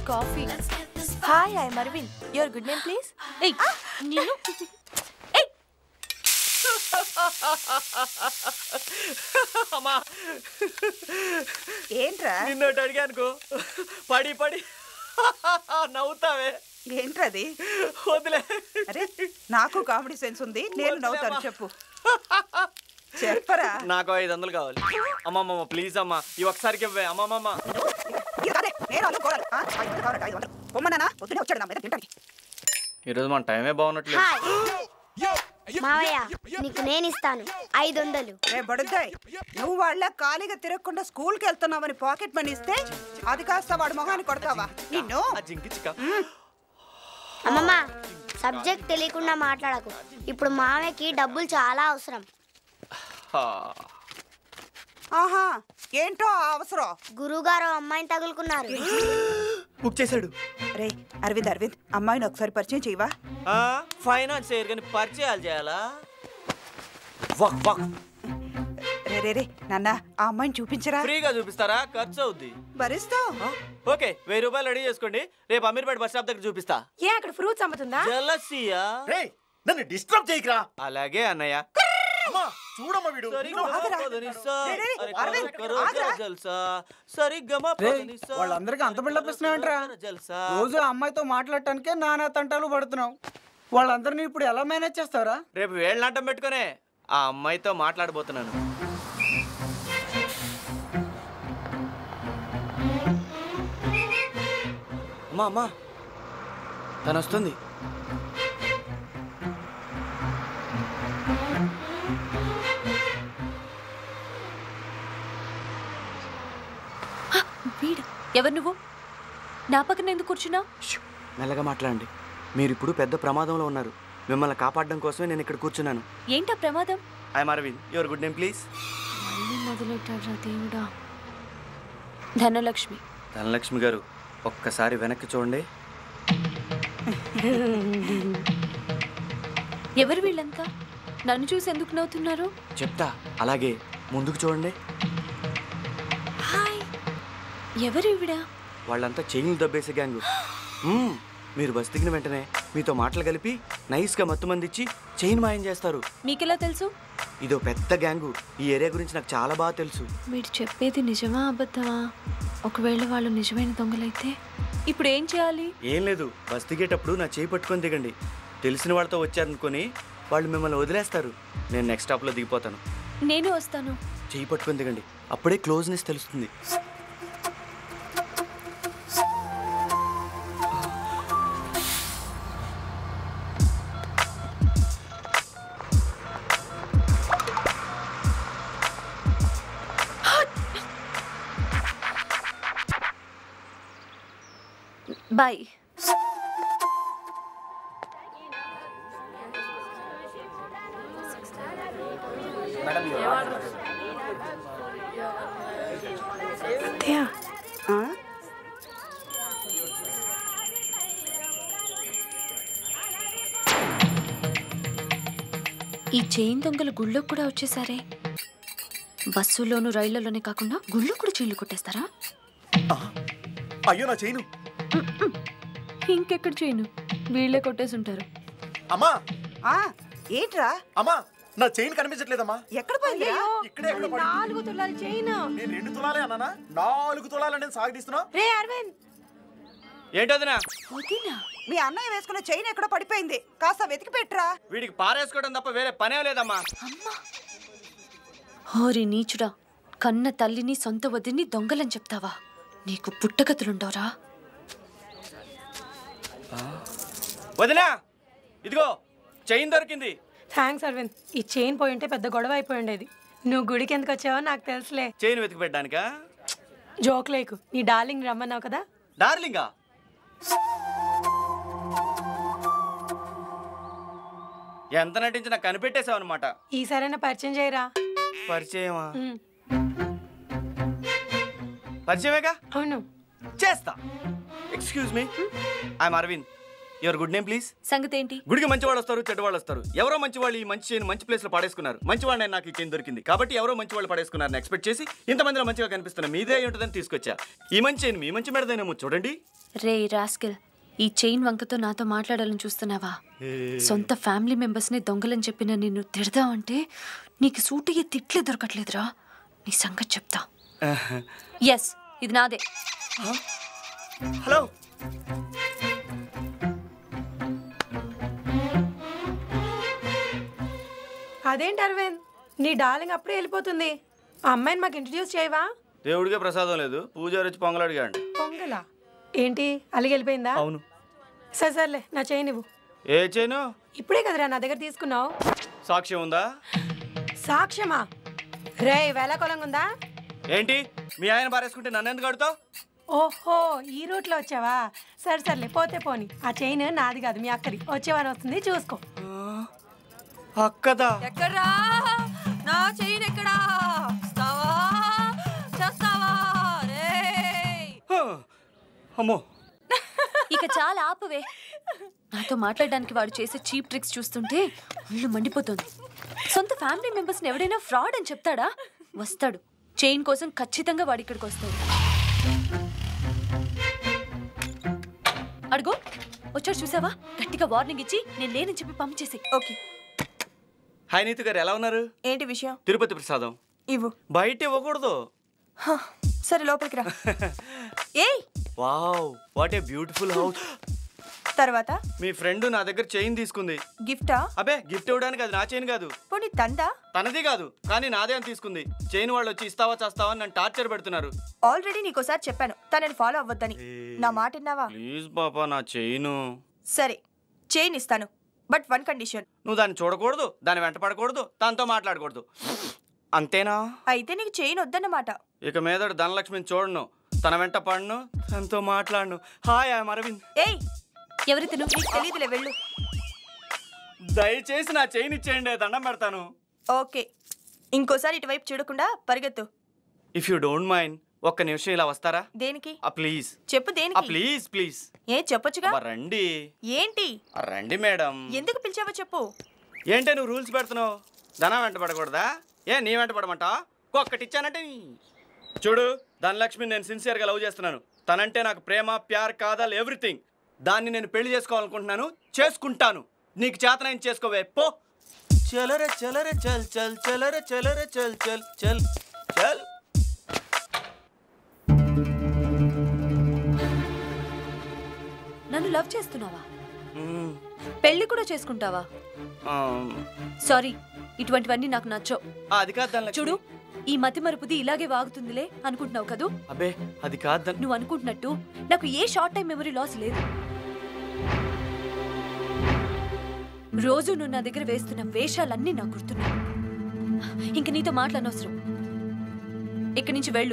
Coffee hi I Aravind your good name please ఏయ్ నిన్ను ఏయ్ అమ్మా ఏంట్రా నిన్నోటి అడిగానుకో పడి పడి నవ్వుతావే ఏంట్రది వదిలే అరే నాకు కామెడీ సెన్స్ ఉంది నేను నవ్వుతాను చెప్పు చెప్పరా నాకు ఐదు వందలు కావాలి అమ్మమ్మ ప్లీజ్ అమ్మా ఈ ఒకసారికి ఇవ్వే అమ్మమ్మ ఇది కాదే, నేను అనుకోవాలి. ఆ, ఐదు వందలు కావాలంట, ఐదు వందలు. పొమ్మన్నానా పొద్దునే వచ్చాడు నా మీద తింటానికి ఈరోజు మన టైమే బాగున్నట్లేదు హాయ్ మావయ్య నీకు నేను ఇస్తాను ఐదు వందలు రే బడుద్దాయ్ నువ్వు వాళ్ళ ఖాళీగా తిరగకుండా స్కూల్కి వెళ్తున్నావని పాకెట్ మనీ ఇస్తే అది కాస్త వాడు మొహాన్ని కొడతావా నిన్ను ఆ జింకి చిక్క అమ్మమ్మ సబ్జెక్ట్ తెలియకుండా మాట్లాడకు ఇప్పుడు మామయ్యకి డబ్బులు చాలా అవసరం హా. ఆహా ఏంటో ఆ అవసరం గురువుగారు అమ్మాయిని తగులుకున్నారు బుక్ చేశాడు రే అరవింద్ అరవింద్ అమ్మాయిని ఒకసారి పరిచయం చేయవా ఆ, ఫైనాన్స్ చేయరు కానీ పరిచయాలు చేయాలా వక్ వక్ రే రే రే నాన్న ఆ అమ్మాయిని చూపించరా ఫ్రీగా చూపిస్తారా ఖర్చు అవుద్ది భరిస్తావు ఆ, ఓకే వెయ్యి రూపాయలు రెడీ చేసుకోండి రేపు అమీర్పేట బస్ స్టాప్ దగ్గర చూపిస్తా ఏ అక్కడ ఫ్రూట్స్ అమ్ముతుందా జలసియా రేయ్ నన్ను డిస్టర్బ్ చేయకురా అలాగే అన్నయ్య అమ్మా చూడమ్మా వీడు సరిగ్గా ఆగరా. పదనిసా, రే, రే, అరే అరవింద్, కరో ఆగరా. జల్సా, సరిగ్గా మా పదనిసా, వాళ్ళందరికీ అంత బిల్డప్ ఇస్తున్నావేంట్రా? జల్సా. రోజు ఆ అమ్మాయితో మాట్లాడటానికే నానా తంటాలు పడుతున్నావు వాళ్ళందరినీ ఇప్పుడు ఎలా మేనేజ్ చేస్తారా రేపు వేళ్ళనాటం పెట్టుకునే ఆ అమ్మాయితో మాట్లాడబోతున్నాను అమ్మా అమ్మా తను వస్తుంది వీడు ఎవరు నువ్వు నా పక్కన ఎందుకు కూర్చున్నావు షూ, మెల్లగా మాట్లాడండి మీరు ఇప్పుడు పెద్ద ప్రమాదంలో ఉన్నారు మిమ్మల్ని కాపాడడం కోసమే నేను ఇక్కడ కూర్చున్నాను ఏంటా ప్రమాదం I'm Aravind your good name please మళ్ళీ మొదలెట్టాడ్రా దేవుడా ధనలక్ష్మి ధనలక్ష్మి గారు ఒక్కసారి వెనక్కి చూడండి ఎవరు వీళ్ళంతా నన్ను చూసి ఎందుకు నవ్వుతున్నారు చెప్తా అలాగే ముందుకు చూడండి హాయ్ ఎవరు ఈవిడ వాళ్ళంతా చైన్లు దబ్బేసే గ్యాంగు మ్మ్. మీరు బస్ దిగిన వెంటనే మీతో మాటలు కలిపి నైస్గా మత్తు మందిచ్చి చైన్ మాయం చేస్తారు మీకెలా తెలుసు ఇదో పెద్ద గ్యాంగు ఈ ఏరియా గురించి నాకు చాలా బాగా తెలుసు మీరు చెప్పేది నిజమా అబద్ధమా ఒకవేళ వాళ్ళు నిజమైన దొంగలైతే ఇప్పుడు ఏం చేయాలి ఏం లేదు బస్ దిగేటప్పుడు నా చేయి పట్టుకొని దిగండి తెలిసిన వాళ్ళతో వచ్చారనుకొని వాళ్ళు మిమ్మల్ని వదిలేస్తారు నేను నెక్స్ట్ స్టాప్లో దిగిపోతాను నేను వస్తాను చేయి పట్టుకొని దిగండి అప్పుడే క్లోజ్నెస్ తెలుస్తుంది బాయ్ ఆ? ఈ చైన్ దొంగలు గుళ్ళోకి కూడా వచ్చేసారే బస్సుల్లోనూ రైళ్లలోనే కాకుండా గుళ్ళో కూడా చైన్లు కొట్టేస్తారా అయ్యో నా చేయను ఇంకెక్కడ చైను వీళ్ళే కొట్టేసి ఉంటారు అమ్మా ఆ, ఏంట్రా అమ్మా నా చైన్ కనిపించట్లేదమ్మా ఎక్కడ పోయిందిరా ఇక్కడే ఎక్కడ పడింది? నాలుగు తులాల చైన్ నేను రెండు తులాలే అన్నానా నాలుగు తులాలని సాగదీస్తున్నా రే అరవింద్ ఏంటోదినా వదినా మీ అన్నయ్య వేసుకున్న చైన్ ఎక్కడో పడిపోయింది కాస్త వెతికి పెట్టరా వీడికి పారేసుకోవడం తప్ప వేరే పనే లేదమ్మా హోరి నీచుడా కన్న తల్లిని సొంత వదిని దొంగలని చెప్తావా నీకు పుట్టగతులుండవరా వదినా ఇదిగో చైన్ దొరికింది థ్యాంక్స్ అరవింద్ ఈ చైన్ పోయి ఉంటే పెద్ద గొడవ అయిపోయి ఉండేది నువ్వు గుడికి ఎందుకు వచ్చావో నాకు తెలుసులే చైన్ వెతికి పెట్టడానికా జోక్ లేకు నీ డార్లింగ్ రమ్మన్నావు కదా డార్లింగా ఎంత నటించినా కనిపెట్టేశావు అనమాట ఈసారైనా పరిచయం చేయరా పరిచయమా ఉమ్, పరిచయమేగా అవును చేస్తా excuse me I'm Aravind your good name please సంగతి ఏంటి గుడికి మంచి వాళ్ళు వస్తారు చెడ్డ వాళ్ళు వస్తారు ఎవరో మంచి వాళ్ళు ఈ మంచి చైన్ మంచి ప్లేస్ లో పడేసుకున్నారు మంచి వాళ్ళని నాకు ఈ చైన్ దొరికింది కాబట్టి ఎవరో మంచి వాళ్ళు పడేసుకున్నారని ఎక్స్పెక్ట్ చేసి ఇంతమందిలో మంచిగా కనిపిస్తున్న మీదే అయి ఉంటుందని తీసుకొచ్చా ఈ మంచి చైన్ మీ మంచి మెడదేనేమో చూడండి రే రాస్కిల్ ఈ చైన్ వంకతో నాతో మాట్లాడాలని చూస్తున్నావా సొంత ఫ్యామిలీ మెంబర్స్ని దొంగలని చెప్పిన నిన్ను తిడదామంటే నీకు సూటిగా తిట్లే దొరకట్లేదురా నీ సంగతి చెప్తా ఎస్ ఇది నాదే హలో అదేంటి అరవింద్ నీ డార్లింగ్ అప్పుడే వెళ్ళిపోతుంది ఆ అమ్మాయిని మాకు ఇంట్రడ్యూస్ చేయవా దేవుడికే ప్రసాదం లేదు పూజారి వచ్చి పొంగలు అడిగాడు పొంగలా ఏంటి అలిగి వెళ్ళిపోయిందా అవును సరే సర్లే నా చేయి నువ్వు ఏ చేయను ఇప్పుడే కదరా నా దగ్గర తీసుకున్నావు సాక్ష్యం ఉందా సాక్ష్యమా రే వేళాకొలంగా ఉందా ఏంటి మీ ఆయన పారేసుకుంటే నన్ను ఎందుకు అడుగుతావు ఓహో ఈ రూట్లో వచ్చావా సరే సర్లే పోతే పోని ఆ చైన్ నాది కాదు మీ అక్కడి వచ్చేవారు వస్తుంది చూసుకో అక్కదా ఎక్కడా నా చైన్ ఎక్కడా వస్తావా చేస్తావా హ, అమ్మో ఇక చాలా ఆపవే నాతో మాట్లాడడానికి వాడు చేసే చీప్ ట్రిక్స్ చూస్తుంటే ఒళ్ళు మండిపోతుంది సొంత ఫ్యామిలీ మెంబర్స్ని ఎవడైనా ఫ్రాడ్ అని చెప్తాడా వస్తాడు చైన్ కోసం ఖచ్చితంగా వాడి ఇక్కడికి వస్తాడు అడుగు వచ్చాడు చూసావా గట్టిగా వార్నింగ్ ఇచ్చి నేను లేనని చెప్పి పంపించేసి ఓకే హాయ్ నీతు గారు ఎలా ఉన్నారు ఏంటి విషయం తిరుపతి ప్రసాదం ఇవ్వు బయట ఇవ్వకూడదు హ, సరే లోపలికి రా ఏయ్ wow what a beautiful house తర్వాత మీ ఫ్రెండ్ నా దగ్గర చైన్ తీసుకుంది గిఫ్టా అబే గిఫ్ట్ ఇవ్వడానికి అది నా చైన్ కాదు పోనీ తందా తనది కాదు కానీ నాదే అని తీసుకుంది చైన్ వాళ్ళు వచ్చి ఇస్తావా చేస్తావా అని నన్ను టార్చర్ పెడుతున్నారు ఆల్రెడీ నీకోసారి చెప్పాను తనని ఫాలో అవ్వద్దని నా మాట విన్నావా ప్లీజ్ పాపా నా చైను సరే చైన్ ఇస్తాను బట్ వన్ కండిషన్ నువ్వు దాన్ని చూడకూడదు దాన్ని వెంట పడకూడదు దాంతో మాట్లాడకూడదు అంతేనా అయితే నీకు చైన్ వద్దన్నమాట ఇక మీద ధనలక్ష్మిని చూడను తన వెంట పడను తనతో మాట్లాడను హాయ్ ఐఎమ్ అరవింద్ ఏయ్ ఎవరితను నీకు తెలీదులే వెళ్ళు దయచేసి నా చైన్ ఇచ్చేయండి దండం పెడతాను ఓకే ఇంకోసారి ఇటువైపు చూడకుండా పరిగెత్తు ఇఫ్ యూ డోంట్ మైండ్ ఒక్క నిమిషం ఇలా వస్తారా దేనికి ఆ ప్లీజ్ చెప్పు ఆ దేనికి ప్లీజ్ ప్లీజ్ ఏ చెప్పొచ్చుగా అబ్బా, రండి ఏంటి ఆ, రండి మేడం ఎందుకు పిలిచావో చెప్పు ఏంటే నువ్వు రూల్స్ పెడుతున్నావు ధనం వెంట పడకూడదా ఏ నీ వెంట పడమంటా ఒక్కటి ఇచ్చానంటే నీ- చూడు ధనలక్ష్మి నేను సిన్సియర్గా లవ్ చేస్తున్నాను తనంటే నాకు ప్రేమ ప్యార్ కాదాలు ఎవ్రీథింగ్ దాన్ని నేను పెళ్లి చేసుకోవాలనుకుంటున్నాను చేసుకుంటాను నీకు చేతనైన చేసుకోవే పో చలరే చలరే చల్ చల్ చలరే చలరే చల్ చల్ చల్ చల్ నన్ను లవ్ చేస్తున్నావా మ్మ్. పెళ్లి కూడా చేసుకుంటావా ఆ, సారీ ఇటువంటివన్నీ నాకు నచ్చవు అది కాదు ధనలక్ష్మి చూడు ఈ మతి మరుపుది ఇలాగే వాగుతుందిలే అనుకుంటున్నావు కదూ అబ్బే అది కాదు ధన నువ్వు అనుకుంటున్నట్టు నాకు a short time memory loss లేదు రోజు నువ్వు నా దగ్గర వేస్తున్న వేషాలన్నీ నాకు గుర్తున్నాయి ఇంక నీతో మాట్లాడనవసరం ఇక్కడి నుంచి వెళ్ళు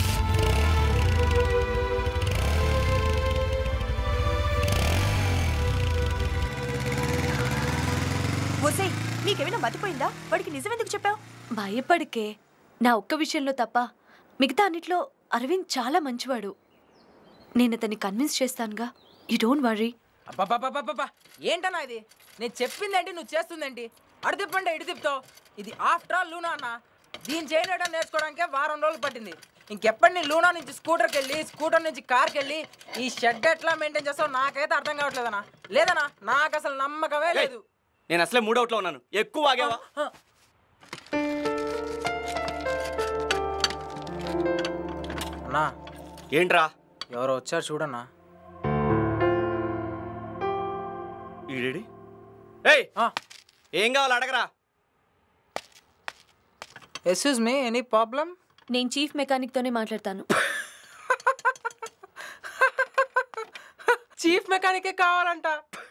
ఒసే నీకేమైనా మతిపోయిందా వాడికి నిజం ఎందుకు చెప్పావు భయపడికే నా ఒక్క విషయంలో తప్ప మిగతా అన్నిట్లో అరవింద్ చాలా మంచివాడు నేను అతన్ని కన్విన్స్ చేస్తానుగా యూ డోంట్ వరీ అబ్బబ్బబ్బబ్బబ్బా! ఏంటన్నా ఇది నేను చెప్పిందేంటి నువ్వు చేస్తుందేంటి అడు తిప్పండి ఇటు తిప్పుతావు ఇది ఆఫ్టర్ ఆల్ లూనా అన్న దీన్ని చేయడం నేర్చుకోవడానికే వారం రోజులు పట్టింది ఇంకెప్పటి నీ లూనా నుంచి స్కూటర్కి వెళ్ళి స్కూటర్ నుంచి కార్కి వెళ్ళి ఈ షెడ్ ఎట్లా మెయింటైన్ చేస్తావు నాకైతే అర్థం కావట్లేదన్నా లేదన్నా నాకు అసలు నమ్మకమే లేదు నేను అసలే మూడవుట్లో ఉన్నాను ఎక్కువ ఆగావా అన్నా ఏంట్రా ఎవరో వచ్చారు చూడన్నా ఈడేడి ఏయ్ ఆ, ఏం కావాలి అడగరా ఎక్స్క్యూజ్ మీ ఎనీ ప్రాబ్లం నేను చీఫ్ మెకానిక్ తోనే మాట్లాడతాను చీఫ్ మెకానికే కావాలంట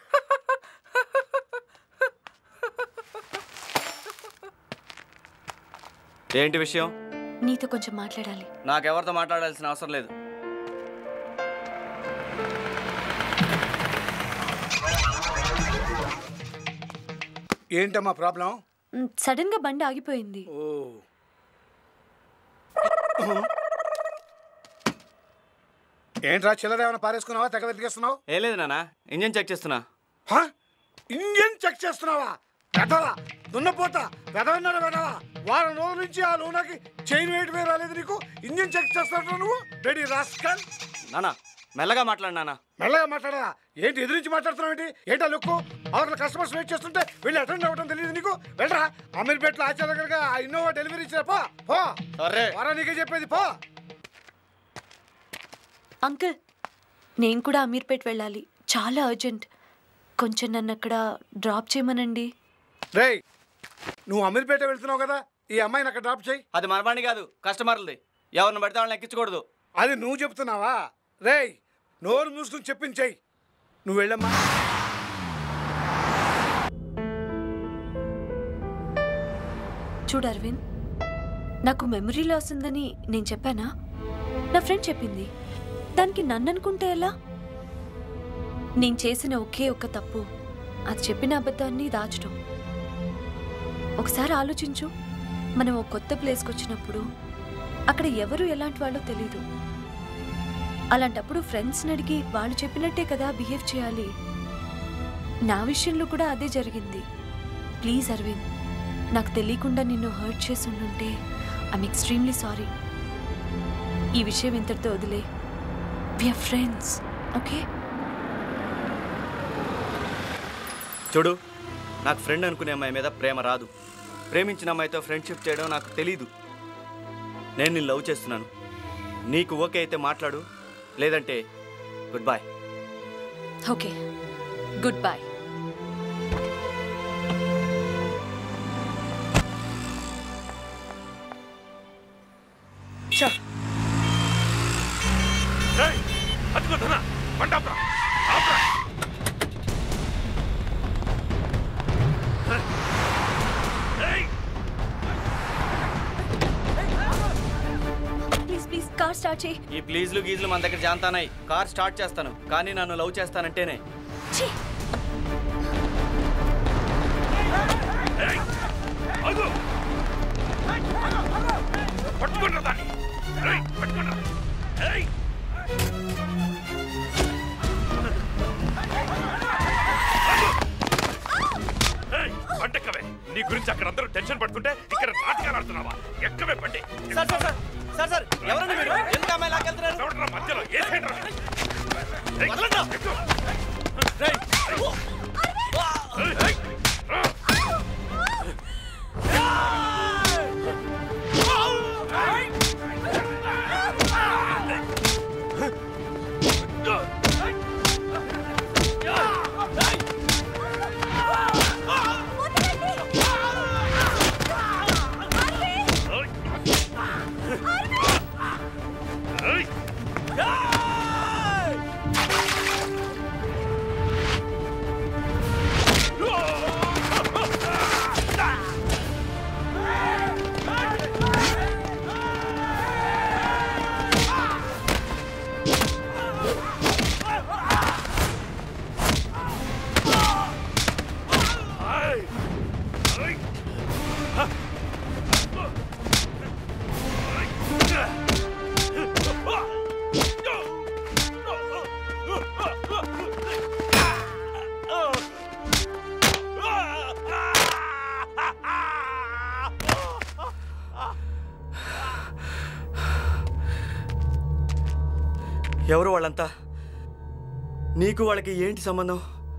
ఏంటి విషయం నీతో కొంచెం మాట్లాడాలి నాకెవరితో మాట్లాడాల్సిన అవసరం లేదు ఏంటమ్మా ప్రాబ్లం సడన్ గా బండి ఆగిపోయింది ఓ ఏంట్రా చిల్లర ఏమైనా పారేసుకున్నావా తెగ వెతికేస్తున్నావు ఏం లేదు నాన్న ఇంజన్ చెక్ చేస్తున్నా హ? ఇంజన్ చెక్ చేస్తున్నావా పెదవా దున్నపోతా పెదవన్నాడు పెదవా వారం రోజుల నుంచి ఆ లూనాకి చైన్ వేయటమే రాలేదు నీకు ఇంజన్ చెక్ చేస్తావు నువ్వు రెడీ రాస్కల్ నాన్న మెల్లగా మాట్లాడు నాన్న మెల్లగా మాట్లాడరా ఏంటి ఎదురించి మాట్లాడుతున్నావు ఏంటి ఏంటా లుక్కు అవతల కస్టమర్స్ వెయిట్ చేస్తుంటే వెళ్ళి అటెండ్ అవ్వడం తెలియదు నీకు వెళ్ళరా అమీర్పేటలో ఆచార్య గారికి ఆ ఇన్నోవా డెలివరీ ఇచ్చిన పో పో సరే వరా నీకే చెప్పేది పో అంకుల్ నేను కూడా అమీర్పేట్ వెళ్ళాలి చాలా అర్జెంట్ కొంచెం నన్ను అక్కడ డ్రాప్ చేయమనండి రేయ్ నువ్వు అమీర్పేట వెళ్తున్నావు కదా ఈ అమ్మాయిని అక్కడ డ్రాప్ చేయి అది మన బండి కాదు కస్టమర్లది ఎవరిని పడితే వాళ్ళని ఎక్కించకూడదు అది నువ్వు చెప్తున్నావా రేయ్ నోరు మూసుకుని చెప్పించేయి నువ్వు వెళ్ళమ్మా చూడు అరవింద్ నాకు మెమరీ లాస్ ఉందని నేను చెప్పానా నా ఫ్రెండ్ చెప్పింది దానికి నన్ను అనుకుంటే ఎలా నేను చేసిన ఒకే ఒక్క తప్పు అది చెప్పిన అబద్ధాన్ని దాచడం ఒకసారి ఆలోచించు మనం ఒక కొత్త ప్లేస్కి వచ్చినప్పుడు అక్కడ ఎవరు ఎలాంటి వాళ్ళో తెలీదు అలాంటప్పుడు ఫ్రెండ్స్ని అడిగి వాళ్ళు చెప్పినట్టే కదా బిహేవ్ చేయాలి నా విషయంలో కూడా అదే జరిగింది ప్లీజ్ అరవింద్ నాకు తెలియకుండా నిన్ను హర్ట్ చేసి ఉండుంటే ఐమ్ ఎక్స్ట్రీమ్లీ సారీ ఈ విషయం ఇంతటితో వదిలే విఆర్ ఫ్రెండ్స్ ఓకే చూడు నాకు ఫ్రెండ్ అనుకునే అమ్మాయి మీద ప్రేమ రాదు ప్రేమించిన అమ్మాయితో ఫ్రెండ్షిప్ చేయడం నాకు తెలీదు నేను నిన్ను లవ్ చేస్తున్నాను నీకు ఓకే అయితే మాట్లాడు లేదంటే good boy okay good boy అదిగో ధన బండాపురా ఆపురా ఏయ్ ప్లీజ్ ప్లీజ్ కార్ స్టార్ట్ చేయి ఈ ప్లీజ్లు గీజ్లు మన దగ్గర జాంతానాయి కార్ స్టార్ట్ చేస్తాను కానీ నన్ను లవ్ చేస్తానంటేనే ఆగు పట్టుకుంటా దాన్ని ఏయ్ పట్టుకుంటా ఏయ్ ఏయ్, బండెక్కవే నీ గురించి అక్కడ అందరూ టెన్షన్ పడుతుంటే ఇక్కడ నాటకాలు ఆడుతున్నావా ఎక్కవే బండి sir sir sir sir sir ఎవరండి మీరు ఎందుకు అమ్మాయి లాకెళ్తున్నారు ఎవడ్రా మధ్యలో ఏ సైడ్ రా ఏయ్, ఎక్కు. రేయ్. ఏయ్, ఏయ్, రా. ఏయ్. ఏయ్. ఏయ్. ఎవరు వాళ్ళంతా నీకు వాళ్ళకి ఏంటి సంబంధం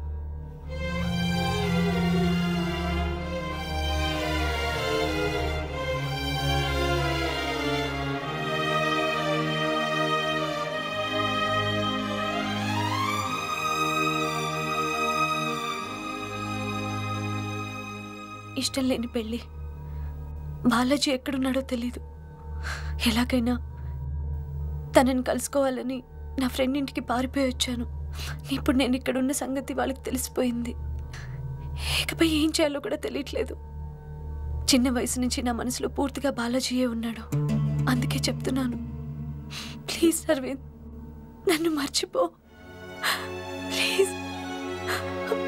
ఇష్టం లేని పెళ్ళి బాలాజీ ఎక్కడున్నాడో తెలీదు ఎలాగైనా తనని కలుసుకోవాలని నా ఫ్రెండ్ ఇంటికి పారిపోయి వచ్చాను ఇప్పుడు నేను ఇక్కడ ఉన్న సంగతి వాళ్ళకి తెలిసిపోయింది ఇకపై ఏం చేయాలో కూడా తెలియట్లేదు చిన్న వయసు నుంచి నా మనసులో పూర్తిగా బాలాజీయే ఉన్నాడు అందుకే చెప్తున్నాను ప్లీజ్ అరవింద్ నన్ను మర్చిపో ప్లీజ్